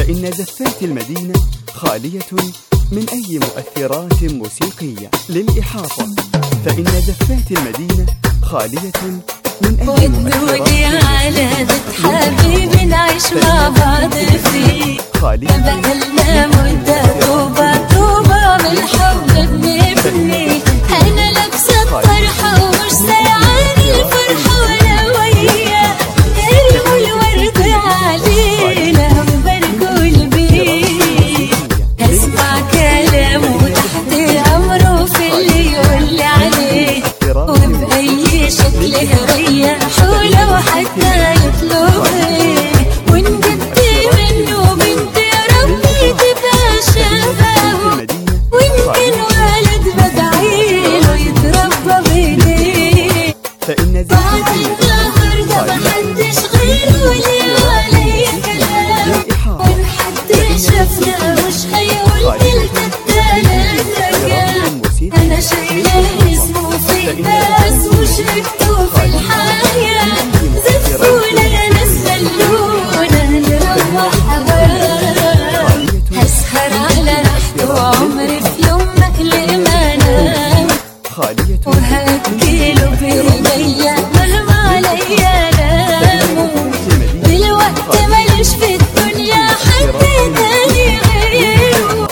فإن زفات المدينة خالية من أي مؤثرات موسيقية للإحاطة فإن زفات المدينة خالية من أي مؤثرات على بيت حبيبي نعيش مع بعض فيه خالية بقالنا مدة طوبة طوبة من الحب بنبني أنا لابسة الطرحة ومش سايعان الفرحة ولا ويا ارموا الورد علينا وباركوا البيت اسمع كلامه تحت أمره في اللي يقول لي عليه وبأي شكل يريح ولو حتى يطلب إيه وإن جبت منه بنت يا ربي تبقى شبهه المدينة وإن كان ولد بدعيله يتربى بإيديه فإن بعد زفات المدينة النهار ده محدش غيره ليه علي كلام وإن حد شافنا مش هيقول تلت التلاتة جام أنا شايلة اسمه في الناس وشربته في الحياة زفونا يا ناس خلونا نروح أبواب هسهر على راحته وعمري في يوم ما أكل ما أنام خالية وهأكله بإيديا مهما عليا ناموا دلوقتي ماليش في الدنيا حد تاني غيره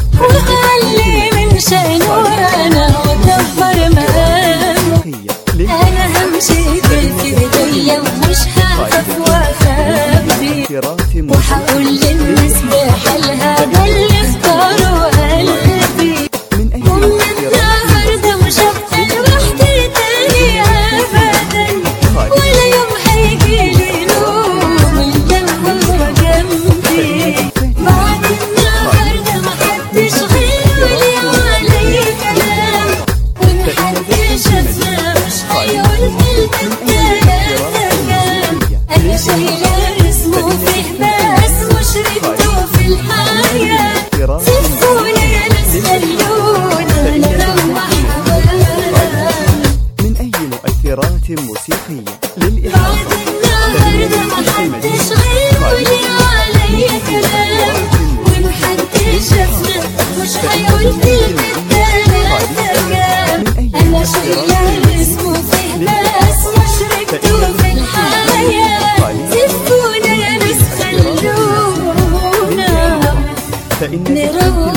وأعلي من شأنه أنا وأكبر مقامه موسيقية أنا همشي بإيديا ومش هخاف وأخبي للإثارات وهقول للناس بحالها ده اللي اختاروا قلبي من أي ومن مؤثرات النهارده مش هبقى لوحدي تاني ابدا ولا يوم هيجيلي نوم الا وهو جنبي بعد النهارده محدش غيري علي كلام وان حد شافنا مش هيقول كلمة تلاتة انا شايله اسمه فيه بس وشربته في الحياه زفونا يا ناس خلونا نروح أبواب من أي مؤثرات موسيقية بعد للإحاطة النهارده محدش غيره ليه علي كلام وإن حد شافنا مش هيقول كلمة تلاتة جام أنا شايلة اسمه فيه بس وشربته في الحياة زفونا يا ناس خلونا فإن نروح